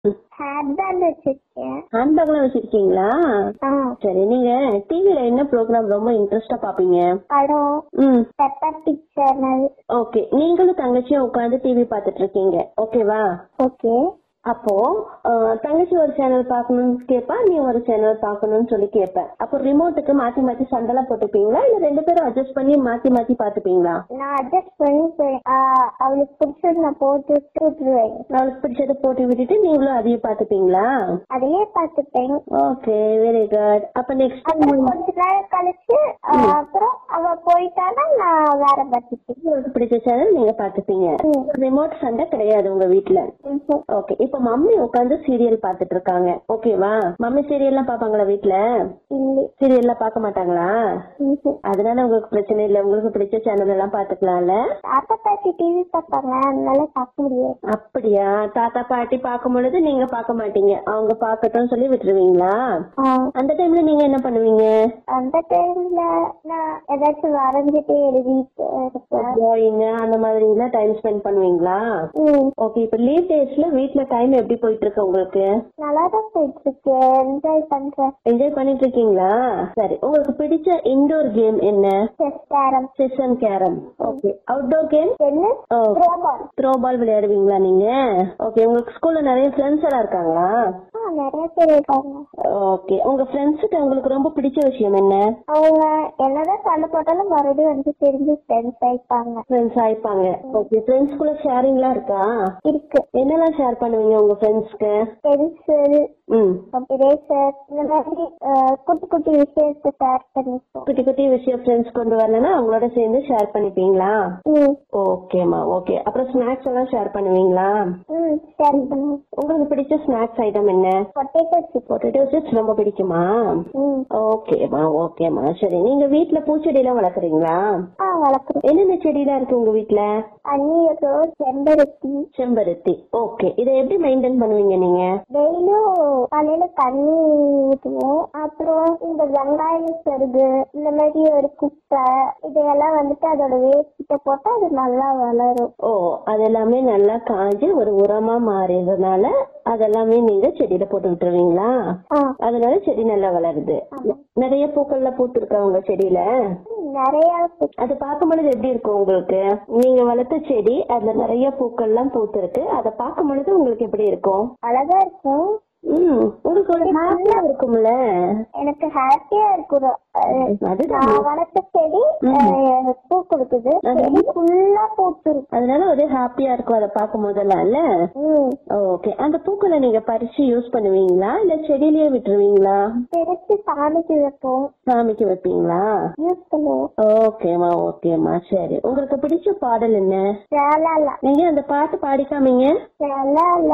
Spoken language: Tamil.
ஹேர்பேண்ட் வச்சிருக்கேன் ஹேண்ட்பேக்லாம் வச்சிருக்கீங்களா ஆ சரி நீங்க டிவில என்ன ப்ரோக்ராம் ரொம்ப இன்ட்ரெஸ்டா பாப்பீங்க படம் ம் பெப்பர் பிக் சேனல் ஓகே நீங்களும் தங்கச்சியும் உட்காந்து டிவி பார்த்துட்டு இருக்கீங்க ஓகேவா ஓகே அப்போ அஹ், தங்கச்சி ஒரு சேனல் பார்க்கணும்னு கேட்பா நீ ஒரு சேனல் பார்க்கணும்னு சொல்லி கேட்ப அப்போ ரிமோட்டுக்கு மாத்தி மாத்தி சண்டெல்லாம் போட்டுப்பீங்களா இல்ல ரெண்டு பேரும் அட்ஜஸ்ட் பண்ணி மாத்தி மாத்தி பாத்துப்பீங்களா நான் அட்ஜஸ்ட் பண்ணி போய்- ஆ, அவளுக்கு பிடிச்சது நான் போட்டு விட்டுருவேன் அவளுக்கு பிடிச்சதை போட்டு விட்டுட்டு நீங்களும் அதையும் பாத்துப்பீங்களா அதையே பார்த்துப்பேன் ஓகே வெரி குட் அப்ப நெக்ஸ்ட் அப்புறம் கொஞ்ச நேரம் கழிச்சு ஆ, அப்புறம் அவ போயிட்டானா நான் வேற பார்த்துப்பேன் உங்களுக்கு பிடிச்ச சேனல் நீங்க பாத்துப்பீங்க ம். ரிமோட் சண்டை கிடையாது உங்க வீட்ல ம்ஹும். ஓகே இப்ப மம்மி உட்காந்து சீரியல் பாத்துட்டு இருக்காங்க ஓகேவா மம்மி சீரியல் எல்லாம் பாப்பாங்களா வீட்ல இல்லை சீரியல் எல்லாம் பார்க்க மாட்டாங்களா ம்ஹும். அதனால உங்களுக்கு பிரச்சனை இல்ல உங்களுக்கு பிடிச்ச சேனல் எல்லாம் பாத்துக்கலாம்ல தாத்தா பாட்டி டிவி பார்ப்பாங்க அதனால பார்க்க முடியாது அப்படியா தாத்தா பாட்டி பார்க்கும் பொழுது நீங்க பார்க்க மாட்டீங்க அவங்க பார்க்கட்டும் சொல்லி விட்டுருவீங்களா ஆ, அந்த டைம்ல நீங்க என்ன பண்ணுவீங்க அந்த டைம்ல நான் ஏதாச்சும் வரைஞ்சிட்டு எழுதிட்டு இருப்பேன் டிராயிங் அந்த மாதிரி எல்லாம் டைம் ஸ்பெண்ட் பண்ணுவீங்களா ம், ஓகே இப்ப லீவ் டேஸ்ல வீட்ல டைம் எப்படி போயிட்டு இருக்கு உங்களுக்கு நல்லாதான் போயிட்டு இருக்கு என்ஜாய் பண்றேன் என்ஜாய் பண்ணிட்டு இருக்கீங்களா சரி உங்களுக்கு பிடிச்ச இன்டோர் கேம் என்ன chess carrom chess and carrom okay outdoor game tennis throwball throw ball விளையாடுவீங்களா நீங்க ஓகே உங்களுக்கு ஸ்கூல்ல நிறைய ஃப்ரெண்ட்ஸ் எல்லாம் இருக்காங்களா ஆ நிறைய பேர் இருக்காங்க ஓகே உங்க ஃப்ரெண்ட்ஸுக்கு உங்களுக்கு ரொம்ப பிடிச்ச விஷயம் என்ன அவங்க என்னதான் சண்டை போட்டாலும் மறுபடியும் வந்து திரும்பி ஃப்ரெண்ட்ஸ் ஆயிப்பாங்க ஃப்ரெண்ட்ஸ் ஆயிப்பாங்க ஓகே ஃப்ரெண்ட்ஸ்குள்ள ஷேரிங்லாம் இருக்கா இருக்கு என்னெல்லாம் ஷேர் பண்ணுவீங்க உங்க ஃப்ரெண்ட்ஸ்க்கு பென்சில் ம் இரேசர் இந்த மாதிரி அஹ், குட்டி குட்டி விஷயத்தை ஷேர் பண்ணிப்போம் குட்டி குட்டி விஷயம் ஃப்ரெண்ட்ஸ் கொண்டு வரலன்னா அவங்களோட சேர்ந்து ஷேர் பண்ணிப்பீங்களா ம் ஓகேம்மா ஓகே அப்புறம் ஸ்நாக்ஸ் எல்லாம் ஷேர் பண்ணுவீங்களா ம் ஷேர் பண்ணுவோம் உங்களுக்கு பிடிச்ச ஸ்நாக்ஸ் ஐட்டம் என்ன பொட்டேட்டோ சிப் பொட்டேட்டோ சிப்ஸ் ரொம்ப பிடிக்குமா ம் ஓகேம்மா ஓகேம்மா சரி நீங்க வீட்ல பூச்செடி எல்லாம் வளர்க்குறீங்களா ஆ வளர்க்குறோம் என்னென்ன செடிலாம் இருக்கு உங்க வீட்ல அந்நியரோ செம்பருத்தி செம்பருத்தி ஓகே இதை எப்படி மெயின்டைன் பண்ணுவீங்க நீங்க டெய்லியும் காலையில தண்ணி ஊற்றுவோம் அப்புறம் இந்த வெங்காயம் சருகு இந்த மாதிரி ஒரு குப்பை இதையெல்லாம் வந்துட்டு அதோட வேஸ்ட் போட்டா அது நல்லா வளரும் ஓ அது எல்லாமே நல்லா காஞ்சு ஒரு உரமா மாறியதுனால அதெல்லாமே நீங்க செடியில போட்டு விட்டுருவீங்களா ஆ அதனால செடி நல்லா வளருது நிறைய பூக்கள்ல பூத்திருக்கா உங்க செடியில ம், நிறைய பூ- அது பார்க்கும் பொழுது எப்படி இருக்கும் உங்களுக்கு நீங்க வளர்த்த செடி அதுல நிறைய பூக்கள்லாம் பூத்திருக்கு அதை பார்க்கும் பொழுது உங்களுக்கு எப்படி இருக்கும் அழகா இருக்கும் ம் உங்களுக்கு ஒரு ஹாப்பியா இருக்கும்ல எனக்கு ஹாப்பியா இருக்கும் அஹ், அதுதான் நான் வளர்த்த செடி அஹ், பூ கொடுக்குது செடி ஃபுல்லா பூத்துருக்கு அதனால ஒரு ஹாப்பியா இருக்கும் அதை பார்க்கும் போதெல்லாம் இல்ல ம் ஓகே அந்த பூக்களை நீங்க பறிச்சு யூஸ் பண்ணுவீங்களா இல்ல செடியிலேயே விட்டுருவீங்களா பிரிச்சு சாமிக்கு வைப்போம் சாமிக்கு வைப்பீங்களா யூஸ் பண்ணுவோம் ஓகேம்மா ஓகேம்மா சரி உங்களுக்கு பிடிச்ச பாடல் என்ன சேலால நீங்க அந்த பாட்டு பாடிக்காமீங்க சேலால